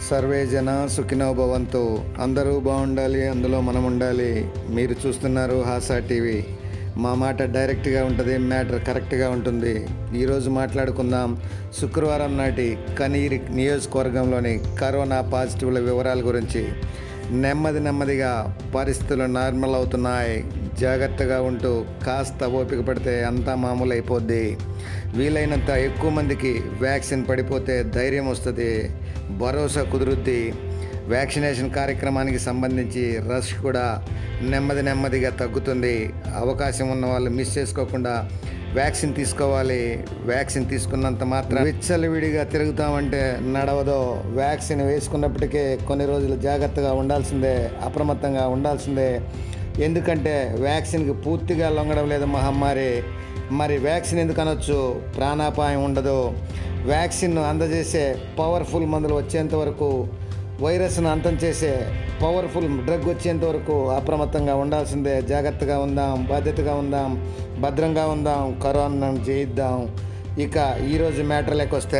survey జన సుఖినో భవంతు అందరూ బాగుండాలి అందులో మనం ఉండాలి మీరు చూస్తున్నారు హాసా టీవీ మా మాట డైరెక్ట్గా ఉంటుంది మ్యాటర్ కరెక్ట్గా ఉంటుంది ఈరోజు మాట్లాడుకుందాం శుక్రవారం నాటి కనీరి నియోజకవర్గంలోని కరోనా పాజిటివ్ల వివరాల గురించి నెమ్మది నెమ్మదిగా పరిస్థితులు నార్మల్ అవుతున్నాయి జాగ్రత్తగా ఉంటూ కాస్త ఓపిక పడితే అంతా మామూలు అయిపోద్ది వీలైనంత ఎక్కువ మందికి వ్యాక్సిన్ పడిపోతే ధైర్యం వస్తుంది భరోసా కుదురుద్ది వ్యాక్సినేషన్ కార్యక్రమానికి సంబంధించి రష్ కూడా నెమ్మది నెమ్మదిగా తగ్గుతుంది అవకాశం ఉన్న వాళ్ళు మిస్ చేసుకోకుండా వ్యాక్సిన్ తీసుకోవాలి వ్యాక్సిన్ తీసుకున్నంత మాత్రం విచ్చలవిడిగా తిరుగుతామంటే నడవదో వ్యాక్సిన్ వేసుకున్నప్పటికే కొన్ని రోజులు జాగ్రత్తగా ఉండాల్సిందే అప్రమత్తంగా ఉండాల్సిందే ఎందుకంటే వ్యాక్సిన్కి పూర్తిగా లొంగడం లేదు మహమ్మారి మరి వ్యాక్సిన్ ఎందుకు అనొచ్చు ప్రాణాపాయం ఉండదు వ్యాక్సిన్ అందజేసే పవర్ఫుల్ మందులు వచ్చేంత వరకు వైరస్ను అంతం చేసే పవర్ఫుల్ డ్రగ్ వచ్చేంత వరకు అప్రమత్తంగా ఉండాల్సిందే జాగ్రత్తగా ఉందాం బాధ్యతగా ఉందాం భద్రంగా ఉందాం కరోనాను జయిద్దాం ఇక ఈరోజు మ్యాటర్లోకి వస్తే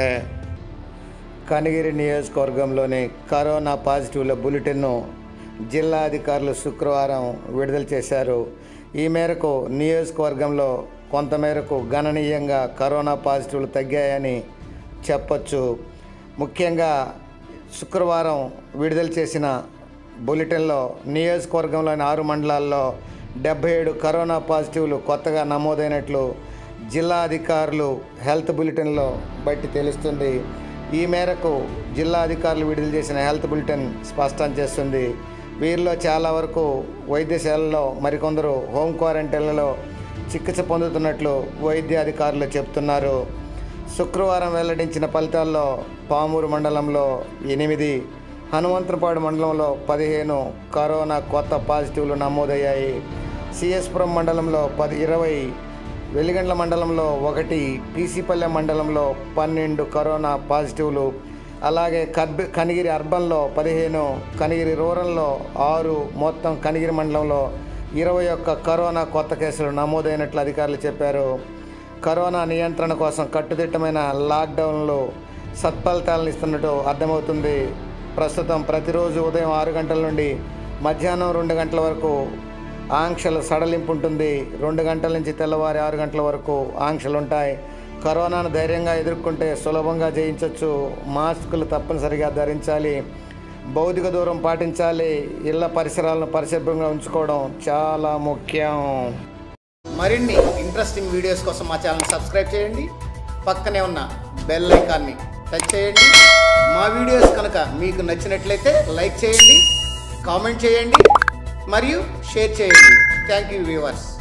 కనిగిరి నియోజకవర్గంలోని కరోనా పాజిటివ్ల బులెటిన్ను జిల్లా అధికారులు శుక్రవారం విడుదల చేశారు ఈ మేరకు నియోజకవర్గంలో కొంతమేరకు గణనీయంగా కరోనా పాజిటివ్లు తగ్గాయని చెప్పొచ్చు ముఖ్యంగా శుక్రవారం విడుదల చేసిన బులెటిన్లో నియోజకవర్గంలోని ఆరు మండలాల్లో డెబ్బై ఏడు కరోనా పాజిటివ్లు కొత్తగా నమోదైనట్లు జిల్లా అధికారులు హెల్త్ బులెటిన్లో బట్టి తెలుస్తుంది ఈ మేరకు జిల్లా అధికారులు విడుదల చేసిన హెల్త్ బులెటిన్ స్పష్టం చేస్తుంది వీరిలో చాలా వరకు వైద్యశాలలో మరికొందరు హోమ్ క్వారంటైన్లలో చికిత్స పొందుతున్నట్లు వైద్య అధికారులు చెప్తున్నారు శుక్రవారం వెల్లడించిన ఫలితాల్లో పామూరు మండలంలో ఎనిమిది హనుమంతపాడు మండలంలో పదిహేను కరోనా కొత్త పాజిటివ్లు నమోదయ్యాయి సిఎస్పురం మండలంలో పది ఇరవై వెలిగండ్ల మండలంలో ఒకటి పీసీపల్లె మండలంలో పన్నెండు కరోనా పాజిటివ్లు అలాగే కర్బి కనిగిరి అర్బన్లో పదిహేను కనిగిరి రూరల్లో ఆరు మొత్తం కనిగిరి మండలంలో ఇరవై ఒక్క కరోనా కొత్త కేసులు నమోదైనట్లు అధికారులు చెప్పారు కరోనా నియంత్రణ కోసం కట్టుదిట్టమైన లాక్డౌన్లో సత్ఫలితాలను ఇస్తున్నట్టు అర్థమవుతుంది ప్రస్తుతం ప్రతిరోజు ఉదయం ఆరు గంటల నుండి మధ్యాహ్నం రెండు గంటల వరకు ఆంక్షల సడలింపు ఉంటుంది రెండు గంటల నుంచి తెల్లవారి ఆరు గంటల వరకు ఆంక్షలు ఉంటాయి కరోనాను ధైర్యంగా ఎదుర్కొంటే సులభంగా జయించవచ్చు మాస్కులు తప్పనిసరిగా ధరించాలి భౌతిక దూరం పాటించాలి ఇళ్ల పరిసరాలను పరిశుభ్రంగా ఉంచుకోవడం చాలా ముఖ్యం మరిన్ని ఇంట్రెస్టింగ్ వీడియోస్ కోసం మా ఛానల్ సబ్స్క్రైబ్ చేయండి పక్కనే ఉన్న బెల్ ఐకాన్ని టచ్ చేయండి మా వీడియోస్ కనుక మీకు నచ్చినట్లయితే లైక్ చేయండి కామెంట్ చేయండి మరియు షేర్ చేయండి థ్యాంక్ యూ వ్యూవర్స్